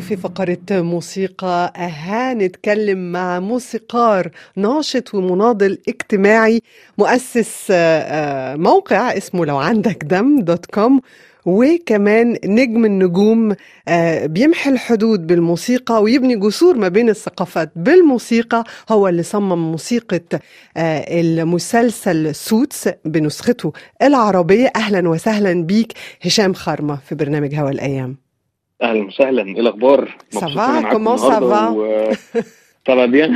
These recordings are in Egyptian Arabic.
وفي فقرة موسيقى هنتكلم مع موسيقار ناشط ومناضل اجتماعي مؤسس آه، موقع اسمه لو عندك دم دوت كوم وكمان نجم النجوم آه، بيمحي الحدود بالموسيقى ويبني جسور ما بين الثقافات بالموسيقى هو اللي صمم موسيقى آه، المسلسل سوتس بنسخته العربية أهلا وسهلا بيك هشام خرمة في برنامج هوا الأيام اهلا وسهلا ايه الاخبار سافا كومون سافا طبعا بيان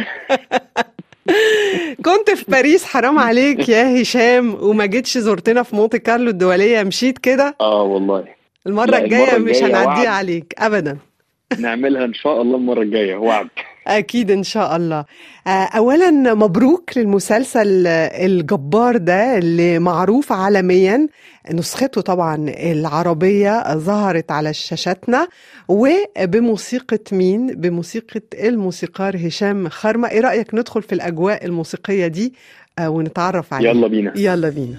كنت في باريس حرام عليك يا هشام وما جيتش زرتنا في مونte كارلو الدولية مشيت كده اه والله المرة لا، الجاية المرة مش الجاية هنعديها وعد. عليك أبدا نعملها ان شاء الله المره الجايه وعد أكيد إن شاء الله آه، أولا مبروك للمسلسل الجبار ده اللي معروف عالميا نسخته طبعا العربية ظهرت على شاشاتنا وبموسيقى مين؟ بموسيقى الموسيقار هشام خرمة إيه رأيك ندخل في الأجواء الموسيقية دي آه، ونتعرف عليها يلا بينا يلا بينا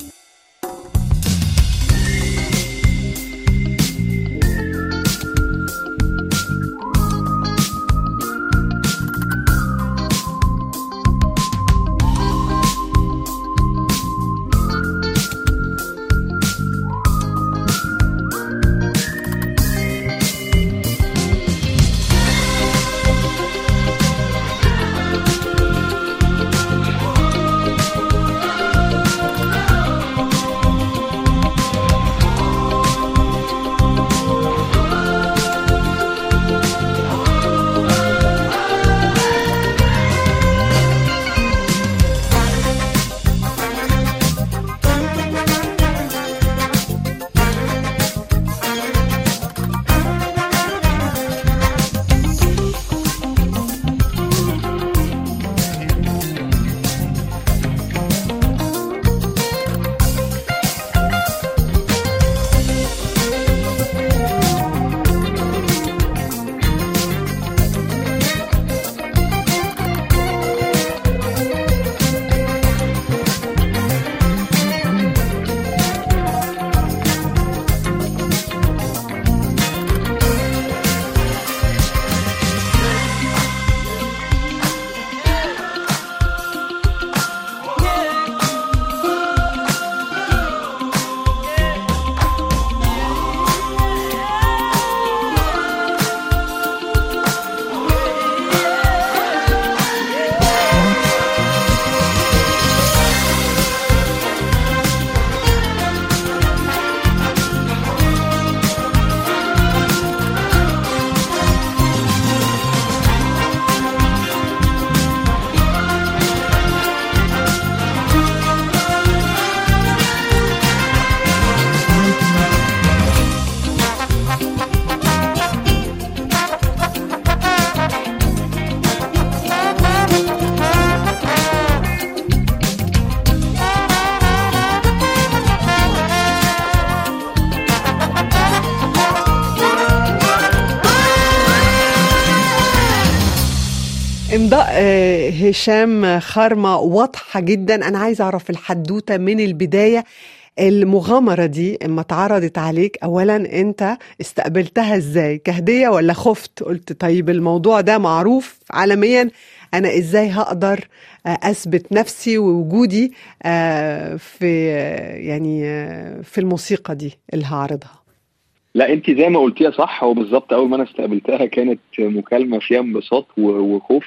امضاء آه، هشام خرمة واضحة جدا أنا عايزة أعرف الحدوتة من البداية المغامرة دي اما اتعرضت عليك أولا أنت استقبلتها إزاي كهدية ولا خفت قلت طيب الموضوع ده معروف عالميا أنا إزاي هقدر آه، أثبت نفسي ووجودي آه، في آه، يعني آه، في الموسيقى دي اللي هعرضها لا انت زي ما قلتيها صح هو بالظبط اول ما انا استقبلتها كانت مكالمه فيها انبساط و- وخوف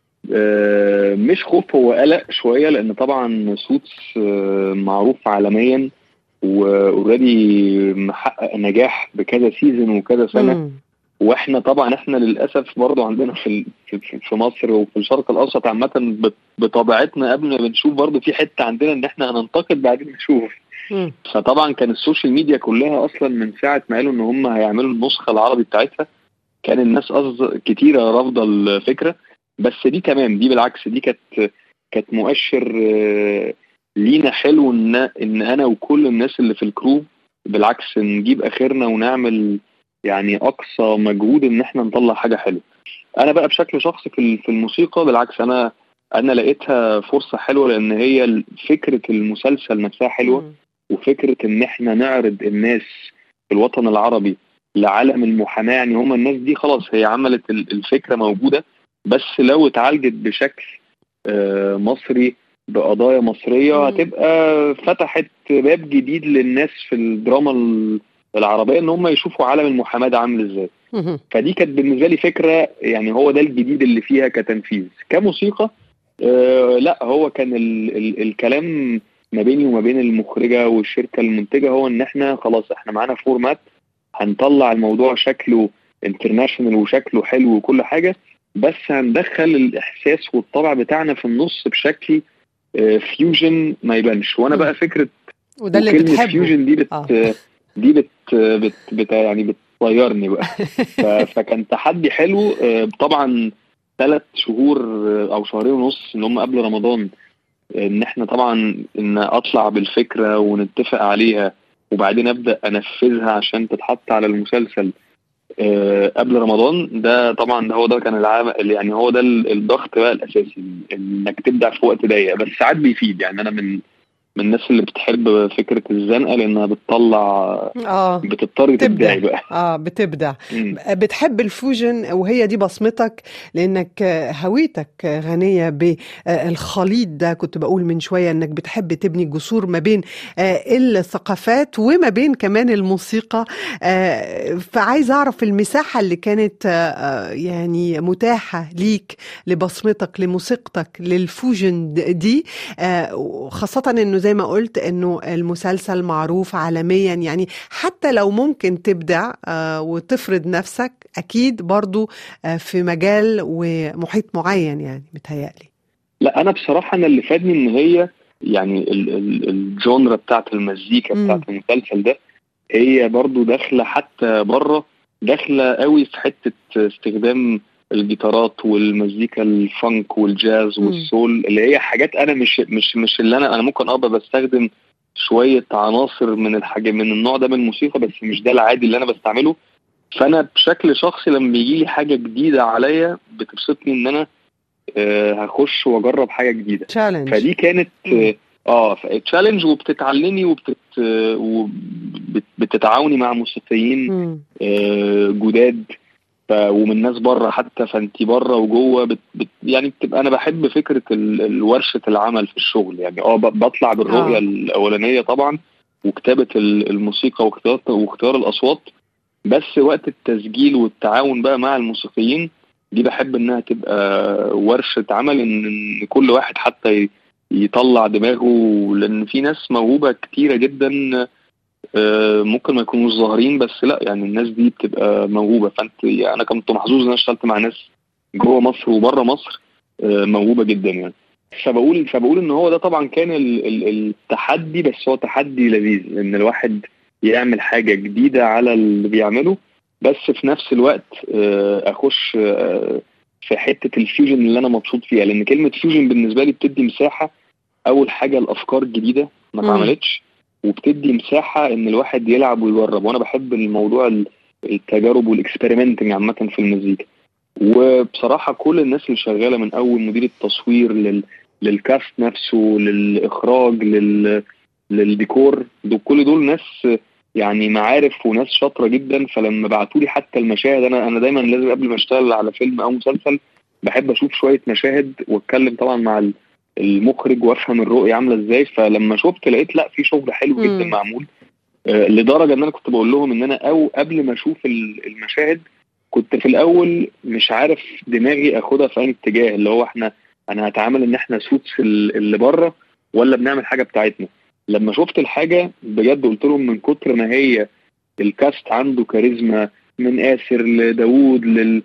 آه، مش خوف هو قلق شويه لان طبعا سوتس آه، معروف عالميا واوريدي محقق نجاح بكذا سيزون وكذا سنه مم. واحنا طبعا احنا للاسف برضو عندنا في ال- في- في في مصر وفي الشرق الاوسط عامه بط- بطبيعتنا قبل ما بنشوف برضو في حته عندنا ان احنا هننتقد بعدين نشوف مم. فطبعا كان السوشيال ميديا كلها اصلا من ساعه ما قالوا ان هم هيعملوا النسخه العربي بتاعتها كان الناس قصد كتيره رافضه الفكره بس دي تمام دي بالعكس دي كانت كانت مؤشر آه، لينا حلو ان ان انا وكل الناس اللي في الكرو بالعكس نجيب اخرنا ونعمل يعني اقصى مجهود ان احنا نطلع حاجه حلوه انا بقى بشكل شخصي في ال- في الموسيقى بالعكس انا انا لقيتها فرصه حلوه لان هي ال- فكره المسلسل نفسها حلوه مم. وفكره ان احنا نعرض الناس في الوطن العربي لعالم المحاماه يعني هم الناس دي خلاص هي عملت الفكره موجوده بس لو اتعالجت بشكل آه، مصري بقضايا مصريه هتبقى فتحت باب جديد للناس في الدراما العربيه ان هم يشوفوا عالم المحاماه ده عامل ازاي فدي كانت بالنسبه لي فكره يعني هو ده الجديد اللي فيها كتنفيذ كموسيقى آه لا هو كان ال ال الكلام ما بيني وما بين المخرجه والشركه المنتجه هو ان احنا خلاص احنا معانا فورمات هنطلع الموضوع شكله انترناشونال وشكله حلو وكل حاجه بس هندخل الاحساس والطبع بتاعنا في النص بشكل فيوجن ما يبانش وانا بقى فكره وده اللي بتحبه فيوجن دي بت آه. دي بت, بت, بت يعني بتطيرني بقى فكان تحدي حلو آه، طبعا ثلاث شهور آه، او شهرين ونص اللي هم قبل رمضان ان احنا طبعا ان اطلع بالفكره ونتفق عليها وبعدين ابدا انفذها عشان تتحط على المسلسل آه، قبل رمضان ده طبعا هو ده كان العام يعني هو ده الضغط بقى الاساسي انك تبدع في وقت ضيق بس ساعات بيفيد يعني انا من من الناس اللي بتحب فكره الزنقه لانها بتطلع اه بتضطر تبدعي بقى اه بتبدع مم. بتحب الفوجن وهي دي بصمتك لانك هويتك غنيه بالخليط ده كنت بقول من شويه انك بتحب تبني جسور ما بين آه، الثقافات وما بين كمان الموسيقى آه، فعايز اعرف المساحه اللي كانت آه، يعني متاحه ليك لبصمتك لموسيقتك للفوجن دي خاصه انه زي ما قلت انه المسلسل معروف عالميا يعني حتى لو ممكن تبدع آه، وتفرض نفسك اكيد برضو آه، في مجال ومحيط معين يعني متهيألي لا انا بصراحه انا اللي فادني ان هي يعني الجونرا بتاعت المزيكا بتاعت المسلسل ده هي برضو داخله حتى بره داخله قوي في حته استخدام الجيتارات والمزيكا الفانك والجاز والسول اللي هي حاجات انا مش مش مش اللي انا انا ممكن ابقى بستخدم شويه عناصر من الحاجه من النوع ده من الموسيقى بس مش ده العادي اللي انا بستعمله فانا بشكل شخصي لما بيجي لي حاجه جديده عليا بتبسطني ان انا آه هخش واجرب حاجه جديده تشالنج فدي كانت مم. اه تشالنج وبتتعلمي وبتت وبتتعاوني مع موسيقيين آه جداد ف ومن ناس بره حتى فانت بره وجوه بت بت يعني بتبقى انا بحب فكره ورشه العمل في الشغل يعني اه بطلع بالرؤيه آه. الاولانيه طبعا وكتابه الموسيقى واختيار واختيار الاصوات بس وقت التسجيل والتعاون بقى مع الموسيقيين دي بحب انها تبقى ورشه عمل ان كل واحد حتى يطلع دماغه لان في ناس موهوبه كتيره جدا آه، ممكن ما يكونوش ظاهرين بس لا يعني الناس دي بتبقى موهوبه فانت يعني انا كنت محظوظ ان انا اشتغلت مع ناس جوه مصر وبره مصر آه، موهوبه جدا يعني فبقول فبقول ان هو ده طبعا كان التحدي بس هو تحدي لذيذ ان الواحد يعمل حاجه جديده على اللي بيعمله بس في نفس الوقت آه، اخش في حته الفيوجن اللي انا مبسوط فيها لان كلمه فيوجن بالنسبه لي بتدي مساحه اول حاجه الافكار الجديده ما اتعملتش وبتدي مساحه ان الواحد يلعب ويجرب وانا بحب الموضوع التجارب والاكسبيرمنتنج عامه في المزيكا وبصراحه كل الناس اللي شغاله من اول مدير التصوير لل للكاست نفسه للاخراج لل للديكور دول كل دول ناس يعني معارف وناس شاطره جدا فلما بعتوا لي حتى المشاهد انا انا دايما لازم قبل ما اشتغل على فيلم او مسلسل بحب اشوف شويه مشاهد واتكلم طبعا مع المخرج وافهم الرؤيه عامله ازاي فلما شفت لقيت لا في شغل حلو جدا معمول آه لدرجه ان انا كنت بقول لهم ان انا او قبل ما اشوف المشاهد كنت في الاول مش عارف دماغي اخدها في اي اتجاه اللي هو احنا انا هتعامل ان احنا سوتس اللي بره ولا بنعمل حاجه بتاعتنا لما شفت الحاجه بجد قلت لهم من كتر ما هي الكاست عنده كاريزما من اسر لداوود لل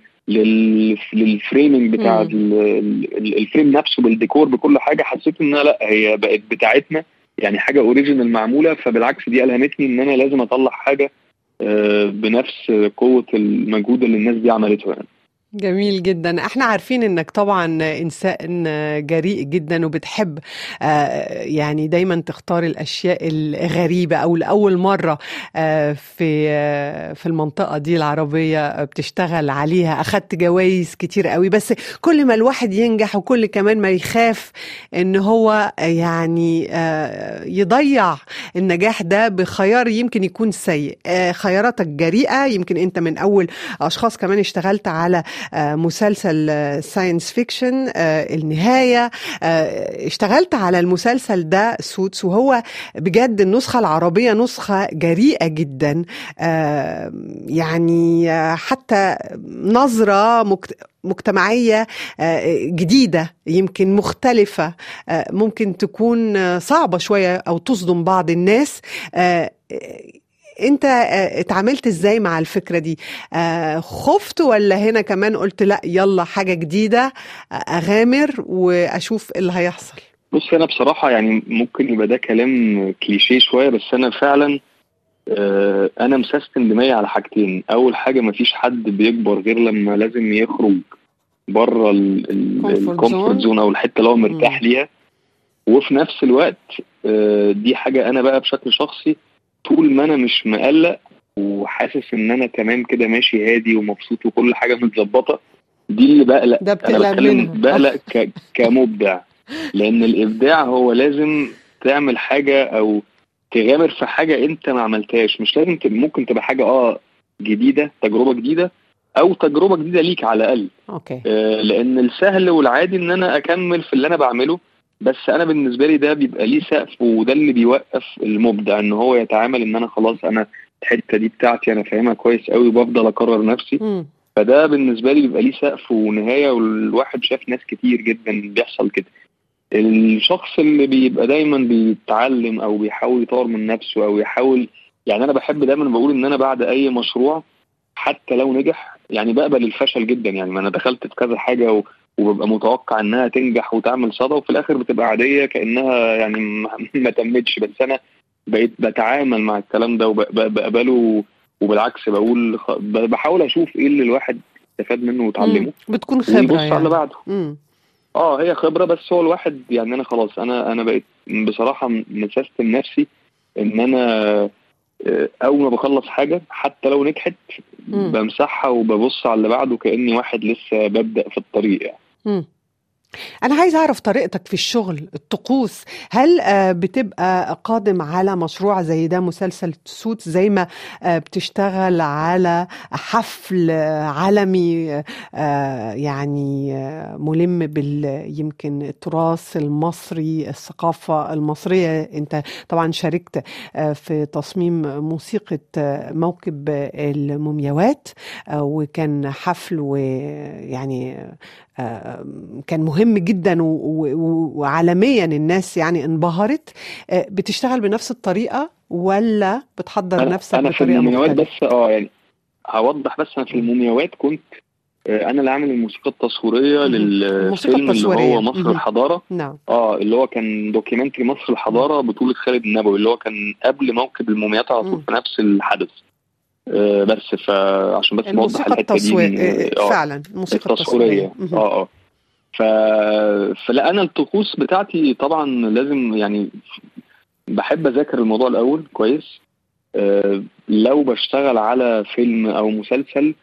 للفريمنج بتاع الفريم نفسه بالديكور بكل حاجه حسيت انها لا هي بقت بتاعتنا يعني حاجه اوريجينال معموله فبالعكس دي الهمتني ان انا لازم اطلع حاجه آه، بنفس قوه المجهود اللي الناس دي عملته يعني جميل جدا احنا عارفين انك طبعا انسان جريء جدا وبتحب آه، يعني دايما تختار الاشياء الغريبه او لاول مره آه، في آه، في المنطقه دي العربيه بتشتغل عليها اخدت جوائز كتير قوي بس كل ما الواحد ينجح وكل كمان ما يخاف ان هو يعني يضيع النجاح ده بخيار يمكن يكون سيء خياراتك جريئه يمكن انت من اول اشخاص كمان اشتغلت على آه، مسلسل ساينس فيكشن آه، النهاية آه، اشتغلت على المسلسل ده سوتس وهو بجد النسخة العربية نسخة جريئة جدا يعني حتى نظرة مجتمعية جديدة يمكن مختلفة ممكن تكون صعبة شوية أو تصدم بعض الناس انت آه، اتعاملت ازاي مع الفكره دي آه، خفت ولا هنا كمان قلت لا يلا حاجه جديده آه، اغامر واشوف اللي هيحصل بص انا بصراحه يعني ممكن يبقى ده كلام كليشيه شويه بس انا فعلا انا مسستم دماغي على حاجتين اول حاجه مفيش حد بيكبر غير لما لازم يخرج بره الكومفورت زون او الحته اللي هو مرتاح ليها وفي نفس الوقت دي حاجه انا بقى بشكل شخصي طول ما انا مش مقلق وحاسس ان انا تمام كده ماشي هادي ومبسوط وكل حاجه متظبطه دي اللي بقلق ده انا بتكلم بقلق ك... كمبدع لان الابداع هو لازم تعمل حاجه او تغامر في حاجه انت ما عملتهاش مش لازم تبقى ممكن تبقى حاجه اه جديده تجربه جديده او تجربه جديده ليك على الاقل اوكي آه لان السهل والعادي ان انا اكمل في اللي انا بعمله بس انا بالنسبه لي ده بيبقى ليه سقف وده اللي بيوقف المبدع ان هو يتعامل ان انا خلاص انا الحته دي بتاعتي انا فاهمها كويس قوي وبفضل اكرر نفسي م. فده بالنسبه لي بيبقى ليه سقف ونهايه والواحد شاف ناس كتير جدا بيحصل كده الشخص اللي بيبقى دايما بيتعلم او بيحاول يطور من نفسه او يحاول يعني انا بحب دايما بقول ان انا بعد اي مشروع حتى لو نجح يعني بقبل الفشل جدا يعني ما انا دخلت في كذا حاجه وببقى متوقع انها تنجح وتعمل صدى وفي الاخر بتبقى عاديه كانها يعني ما تمتش بس انا بقيت بتعامل مع الكلام ده وبقبله وبالعكس بقول بحاول اشوف ايه اللي الواحد استفاد منه وتعلمه بتكون خبره يعني. على اللي بعده مم. اه هي خبره بس هو الواحد يعني انا خلاص انا انا بقيت بصراحه مسستم نفسي ان انا آه، اول ما بخلص حاجه حتى لو نجحت بمسحها وببص على اللي بعده كاني واحد لسه ببدا في الطريق يعني مم. أنا عايز أعرف طريقتك في الشغل الطقوس هل آه، بتبقى قادم على مشروع زي ده مسلسل سوت زي ما آه، بتشتغل على حفل عالمي آه، يعني ملم بال يمكن التراث المصري الثقافة المصرية أنت طبعا شاركت في تصميم موسيقى موكب المومياوات وكان حفل ويعني كان مهم جدا وعالميا الناس يعني انبهرت آه، بتشتغل بنفس الطريقه ولا بتحضر أنا نفسك أنا بطريقه في المومياوات مختلفه؟ بس اه يعني هوضح بس انا في المومياوات كنت آه، انا اللي عامل الموسيقى التصويريه للفيلم اللي هو مصر الحضاره نعم اه اللي هو كان دوكيومنتري مصر الحضاره بطوله خالد النبوي اللي هو كان قبل موكب الموميات على طول في نفس الحدث آه، بس فعشان بس نوضح الحته دي آه فعلا الموسيقى التصويريه اه اه ف... فلا انا الطقوس بتاعتي طبعا لازم يعني بحب اذاكر الموضوع الاول كويس آه لو بشتغل على فيلم او مسلسل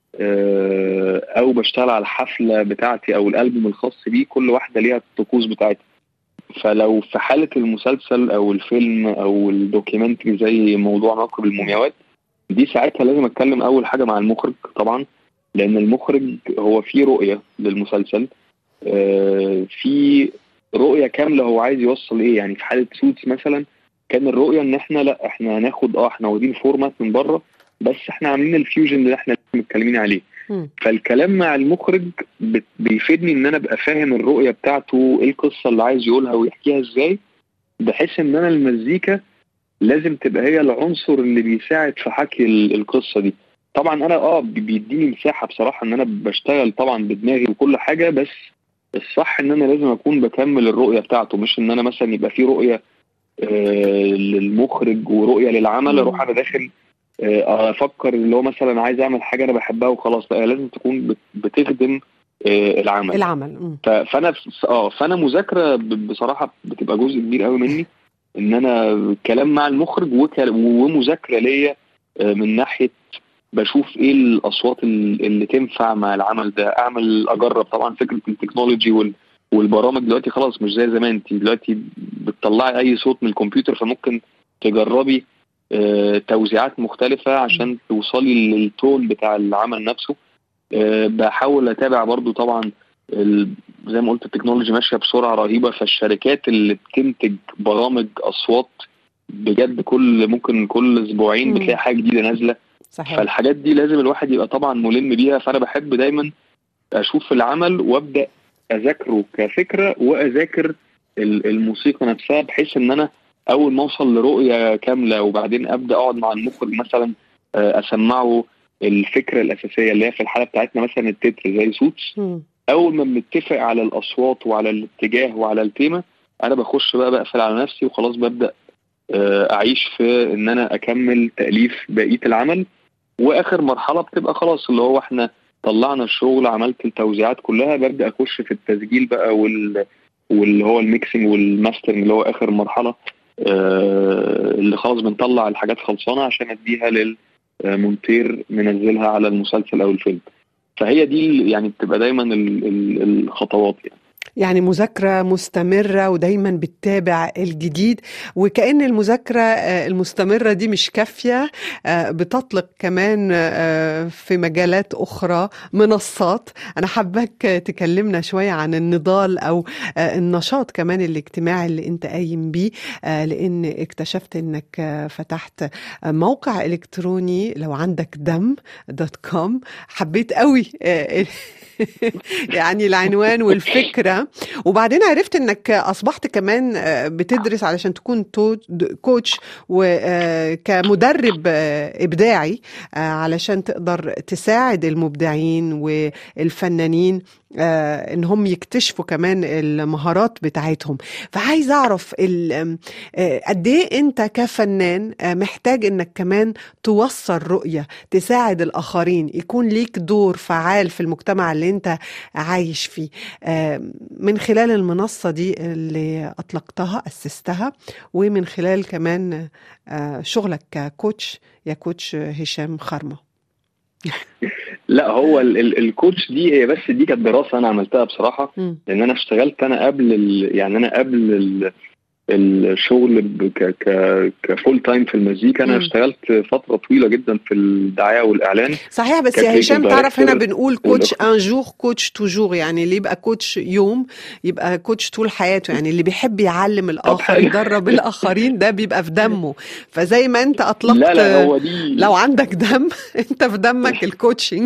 آه او بشتغل على الحفله بتاعتي او الالبوم الخاص بيه كل واحده ليها الطقوس بتاعتها فلو في حاله المسلسل او الفيلم او الدوكيومنتري زي موضوع نقب المومياوات دي ساعتها لازم اتكلم اول حاجه مع المخرج طبعا لان المخرج هو فيه رؤيه للمسلسل آه، في رؤيه كامله هو عايز يوصل ايه يعني في حاله سوتس مثلا كان الرؤيه ان احنا لا احنا هناخد اه احنا واخدين فورمات من بره بس احنا عاملين الفيوجن اللي احنا متكلمين عليه فالكلام مع المخرج بيفيدني ان انا ابقى فاهم الرؤيه بتاعته ايه القصه اللي عايز يقولها ويحكيها ازاي بحيث ان انا المزيكا لازم تبقى هي العنصر اللي بيساعد في حكي القصه دي طبعا انا اه بيديني مساحه بصراحه ان انا بشتغل طبعا بدماغي وكل حاجه بس الصح ان انا لازم اكون بكمل الرؤيه بتاعته مش ان انا مثلا يبقى في رؤيه آه للمخرج ورؤيه للعمل اروح انا داخل آه، افكر اللي هو مثلا عايز اعمل حاجه انا بحبها وخلاص لا لازم تكون بت- بتخدم آه، العمل العمل مم. ف- فانا ف- اه فانا مذاكره ب- بصراحه بتبقى جزء كبير قوي مني ان انا كلام مع المخرج وك- ومذاكره ليا آه، من ناحيه بشوف ايه الاصوات ال- اللي تنفع مع العمل ده اعمل اجرب طبعا فكره التكنولوجي وال والبرامج دلوقتي خلاص مش زي زمان انت دلوقتي بتطلعي اي صوت من الكمبيوتر فممكن تجربي آه، توزيعات مختلفة عشان توصلي للتون بتاع العمل نفسه آه، بحاول اتابع برضو طبعا ال- زي ما قلت التكنولوجي ماشيه بسرعه رهيبه فالشركات اللي بتنتج برامج اصوات بجد كل ممكن كل اسبوعين مم. بتلاقي حاجه جديده نازله صحيح فالحاجات دي لازم الواحد يبقى طبعا ملم بيها فانا بحب دايما اشوف العمل وابدا اذاكره كفكره واذاكر ال- الموسيقى نفسها بحيث ان انا اول ما اوصل لرؤيه كامله وبعدين ابدا اقعد مع المخرج مثلا آه، اسمعه الفكره الاساسيه اللي هي في الحاله بتاعتنا مثلا التتر زي سوتس مم. اول ما بنتفق على الاصوات وعلى الاتجاه وعلى التيمه انا بخش بقى بقفل على نفسي وخلاص ببدا آه، اعيش في ان انا اكمل تاليف بقيه العمل واخر مرحله بتبقى خلاص اللي هو احنا طلعنا الشغل عملت التوزيعات كلها ببدا اخش في التسجيل بقى وال واللي هو الميكسنج والماسترنج اللي هو اخر مرحله آه، اللي خلاص بنطلع الحاجات خلصانه عشان اديها للمونتير منزلها على المسلسل او الفيلم فهي دي ال- يعني بتبقى دايما ال- ال- الخطوات يعني يعني مذاكرة مستمرة ودايما بتتابع الجديد وكأن المذاكرة آه، المستمرة دي مش كافية آه، بتطلق كمان آه، في مجالات أخرى منصات أنا حابك تكلمنا شوية عن النضال أو آه، النشاط كمان الاجتماعي اللي أنت قايم بيه آه، لأن اكتشفت أنك آه، فتحت آه، موقع إلكتروني لو عندك دم دوت كوم حبيت قوي آه، يعني العنوان والفكرة وبعدين عرفت انك اصبحت كمان آه، بتدرس علشان تكون تو- كوتش وكمدرب ابداعي آه، علشان تقدر تساعد المبدعين والفنانين آه، ان هم يكتشفوا كمان المهارات بتاعتهم فعايز اعرف ال- آه، قد ايه انت كفنان آه، محتاج انك كمان توصل رؤية تساعد الاخرين يكون ليك دور فعال في المجتمع اللي انت عايش فيه آه، من خلال المنصة دي اللي أطلقتها أسستها ومن خلال كمان آه، شغلك ككوتش يا كوتش هشام خرمة لا هو ال- ال- الكوتش دي هي بس دي كانت دراسه انا عملتها بصراحه مم. لان انا اشتغلت انا قبل ال... يعني انا قبل ال... الشغل ب- ك ك كفول تايم في المزيكا انا مم. اشتغلت فتره طويله جدا في الدعايه والاعلان صحيح بس كان يا في هشام تعرف هنا دايركتور بنقول كوتش والأخ- ان جور كوتش توجور يعني اللي يبقى كوتش يوم يبقى كوتش طول حياته يعني اللي بيحب يعلم الآخر حلو. يدرب الآخرين ده بيبقى في دمه فزي ما أنت أطلقت لا لا هو دي لو عندك دم أنت في دمك الكوتشنج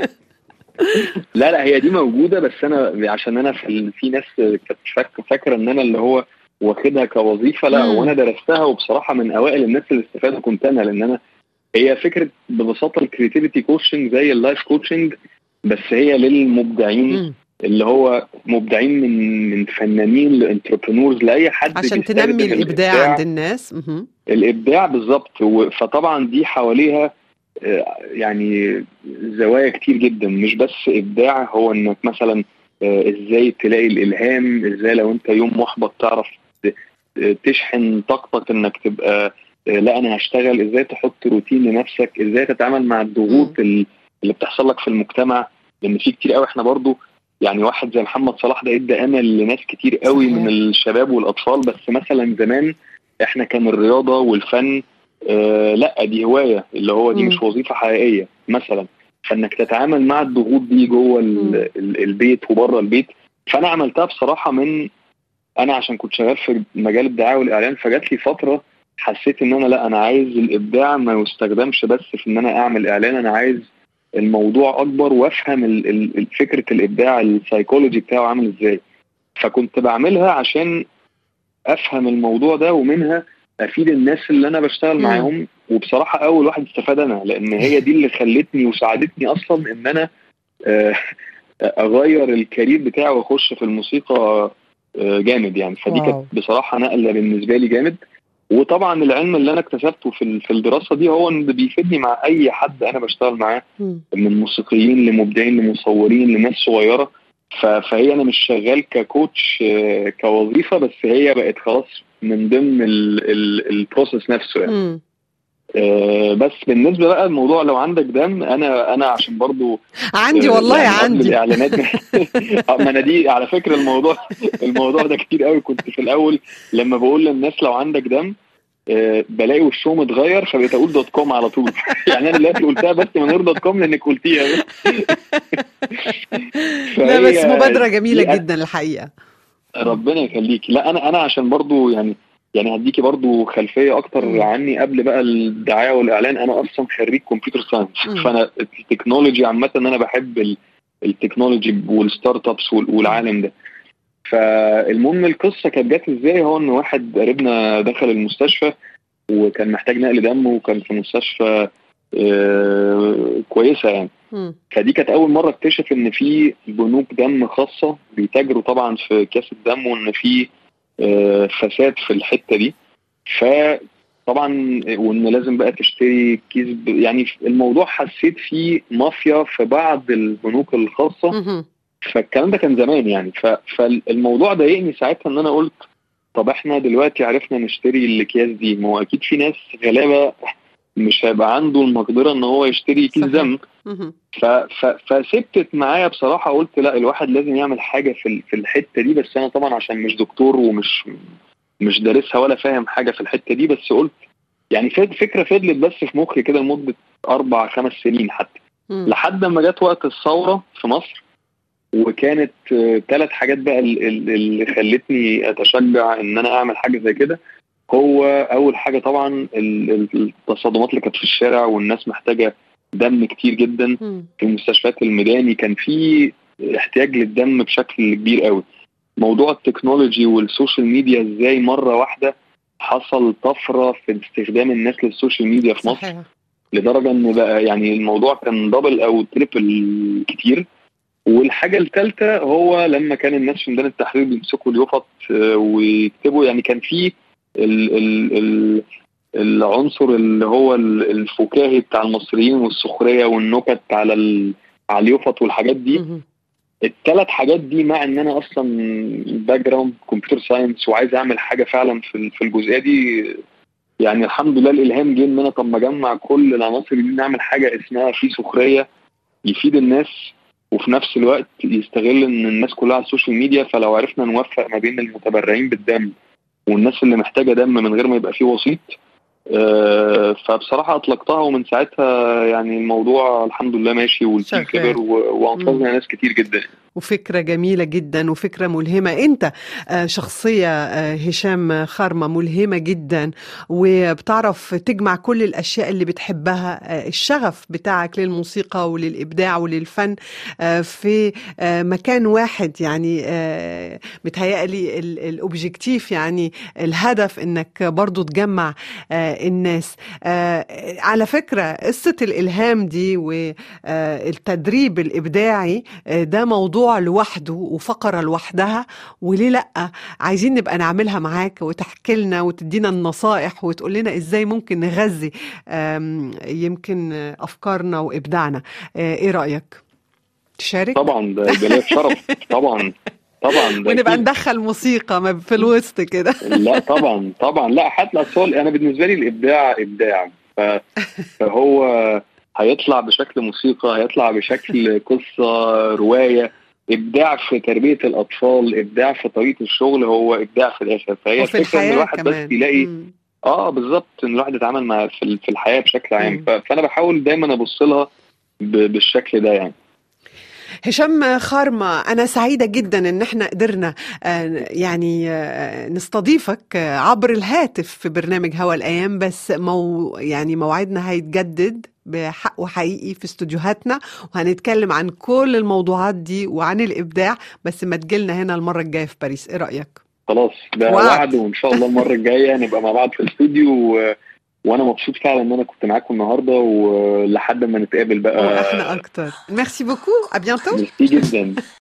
لا لا هي دي موجوده بس انا عشان انا في, ال... في ناس كانت فاك- فاكره ان انا اللي هو واخدها كوظيفه لا مم. وانا درستها وبصراحه من اوائل الناس اللي استفادوا كنت انا لان انا هي فكره ببساطه الكريتيفيتي كوتشنج زي اللايف كوتشنج بس هي للمبدعين مم. اللي هو مبدعين من من فنانين لانتربرنورز لاي حد عشان بيستخدم تنمي الإبداع الإبداع عند الناس مهم. الابداع بالظبط و- فطبعا دي حواليها آه، يعني زوايا كتير جدا مش بس ابداع هو انك مثلا آه، ازاي تلاقي الالهام ازاي لو انت يوم محبط تعرف ت- تشحن طاقتك انك تبقى آه، لا انا هشتغل ازاي تحط روتين لنفسك ازاي تتعامل مع الضغوط ال- اللي بتحصل لك في المجتمع لان في كتير قوي احنا برضو يعني واحد زي محمد صلاح ده ادى امل لناس كتير قوي صحيح. من الشباب والاطفال بس مثلا زمان احنا كان الرياضه والفن آه لا دي هوايه اللي هو دي مم. مش وظيفه حقيقيه مثلا فانك تتعامل مع الضغوط دي جوه مم. ال- ال- البيت وبره البيت فانا عملتها بصراحه من انا عشان كنت شغال في مجال الدعايه والاعلان فجات لي فتره حسيت ان انا لا انا عايز الابداع ما يستخدمش بس في ان انا اعمل اعلان انا عايز الموضوع اكبر وافهم ال- ال- ال- فكره الابداع السايكولوجي بتاعه عامل ازاي فكنت بعملها عشان افهم الموضوع ده ومنها افيد الناس اللي انا بشتغل مم. معاهم وبصراحه اول واحد استفاد انا لان هي دي اللي خلتني وساعدتني اصلا ان انا آه، اغير الكارير بتاعي واخش في الموسيقى آه، جامد يعني فدي واو. كانت بصراحه نقله بالنسبه لي جامد وطبعا العلم اللي انا اكتسبته في ال- في الدراسه دي هو ان بيفيدني مع اي حد انا بشتغل معاه مم. من موسيقيين لمبدعين لمصورين لناس صغيره ف- فهي انا مش شغال ككوتش آه، كوظيفه بس هي بقت خلاص من ضمن ال- ال- البروسيس نفسه يعني مم. آه، بس بالنسبه بقى الموضوع لو عندك دم انا انا عشان برضو عندي آه، والله يعني قبل عندي الاعلانات آه، ما انا دي على فكره الموضوع الموضوع ده كتير قوي كنت في الاول لما بقول للناس لو عندك دم آه، بلاقي وشهم اتغير فبقيت اقول دوت كوم على طول يعني انا دلوقتي قلتها بس من غير دوت كوم لانك قلتيها لا بس فهي- مبادرة جميلة دي جدا الحقيقة ربنا يخليكي لا انا انا عشان برضو يعني يعني هديكي برضو خلفيه اكتر مم. عني قبل بقى الدعايه والاعلان انا اصلا خريج كمبيوتر ساينس مم. فانا التكنولوجي عامه انا بحب ال- التكنولوجي والستارت ابس وال- والعالم ده فالمهم القصه كانت جت ازاي هو ان واحد قريبنا دخل المستشفى وكان محتاج نقل دم وكان في مستشفى آه، كويسه يعني مم. فدي كانت اول مره اكتشف ان في بنوك دم خاصه بيتاجروا طبعا في كاس الدم وان في آه، فساد في الحته دي فطبعا وان لازم بقى تشتري كيس ب- يعني الموضوع حسيت فيه مافيا في بعض البنوك الخاصه مهم. فالكلام ده كان زمان يعني ف... فالموضوع ضايقني ساعتها ان انا قلت طب احنا دلوقتي عرفنا نشتري الاكياس دي ما هو اكيد في ناس غلابه مش هيبقى عنده المقدره ان هو يشتري كيس صحيح. دم مهم. ف... ف... فسبتت معايا بصراحه قلت لا الواحد لازم يعمل حاجه في ال... في الحته دي بس انا طبعا عشان مش دكتور ومش مش دارسها ولا فاهم حاجه في الحته دي بس قلت يعني فد... فكره فضلت بس في مخي كده لمده اربع خمس سنين حتى مم. لحد ما جت وقت الثوره في مصر وكانت ثلاث حاجات بقى ال- ال- اللي خلتني اتشجع ان انا اعمل حاجه زي كده هو اول حاجه طبعا ال- ال- التصادمات اللي كانت في الشارع والناس محتاجه دم كتير جدا مم. في المستشفيات الميداني كان في احتياج للدم بشكل كبير قوي موضوع التكنولوجي والسوشيال ميديا ازاي مره واحده حصل طفره في استخدام الناس للسوشيال ميديا في مصر صحيح لدرجه ان بقى يعني الموضوع كان دبل او تريبل كتير والحاجه الثالثه هو لما كان الناس في ميدان التحرير بيمسكوا اليافط آه، ويكتبوا يعني كان في ال ال ال العنصر اللي هو ال- الفكاهي بتاع المصريين والسخريه والنكت على ال على اليافط والحاجات دي مهم. الثلاث حاجات دي مع ان انا اصلا باك جراوند كمبيوتر ساينس وعايز اعمل حاجه فعلا في ال- في الجزئيه دي يعني الحمد لله الالهام جه ان انا طب ما اجمع كل العناصر دي نعمل حاجه اسمها في سخريه يفيد الناس وفي نفس الوقت يستغل ان الناس كلها على السوشيال ميديا فلو عرفنا نوفق ما بين المتبرعين بالدم والناس اللي محتاجه دم من غير ما يبقى فيه وسيط آه، فبصراحه اطلقتها ومن ساعتها يعني الموضوع الحمد لله ماشي والتيم شغال. كبر و- وانقذنا ناس كتير جدا وفكرة جميلة جدا وفكرة ملهمة أنت آه، شخصية آه، هشام خارمة ملهمة جدا وبتعرف تجمع كل الأشياء اللي بتحبها آه، الشغف بتاعك للموسيقى وللإبداع وللفن آه، في آه، مكان واحد يعني آه، متهيألي ال- الأوبجيكتيف يعني الهدف أنك برضو تجمع آه، الناس آه، على فكرة قصة الإلهام دي والتدريب الإبداعي آه، ده موضوع لوحده وفقرة لوحدها وليه لأ عايزين نبقى نعملها معاك وتحكي لنا وتدينا النصائح وتقول لنا إزاي ممكن نغذي آم، يمكن آه، أفكارنا وإبداعنا آه، إيه رأيك؟ تشارك؟ طبعا ده ده ليا شرف طبعا طبعا ده ونبقى أكيد. ندخل موسيقى ما في الوسط كده لا طبعا طبعا لا حتى الاطفال انا بالنسبه لي الابداع ابداع ف- فهو هيطلع بشكل موسيقى هيطلع بشكل قصه روايه ابداع في تربيه الاطفال ابداع في طريقه الشغل هو ابداع في الاخر فهي وفي الفكره ان الحياة الواحد كمان بس يلاقي مم. اه بالظبط ان الواحد يتعامل مع في ال- في الحياه بشكل عام مم. ف- فانا بحاول دايما ابص لها ب- بالشكل ده يعني هشام خارمة أنا سعيدة جدا إن احنا قدرنا آه، يعني آه، نستضيفك آه، عبر الهاتف في برنامج هوا الأيام بس مو يعني موعدنا هيتجدد بحق وحقيقي في استوديوهاتنا وهنتكلم عن كل الموضوعات دي وعن الإبداع بس ما تجيلنا هنا المرة الجاية في باريس إيه رأيك؟ خلاص ده وعد. وعد وان شاء الله المره الجايه نبقى مع بعض في الاستوديو و... وانا مبسوط فعلا ان انا كنت معاكم النهارده ولحد ما نتقابل بقى وإحنا أكتر ميرسي بوكو أبيانتو ميرسي جدا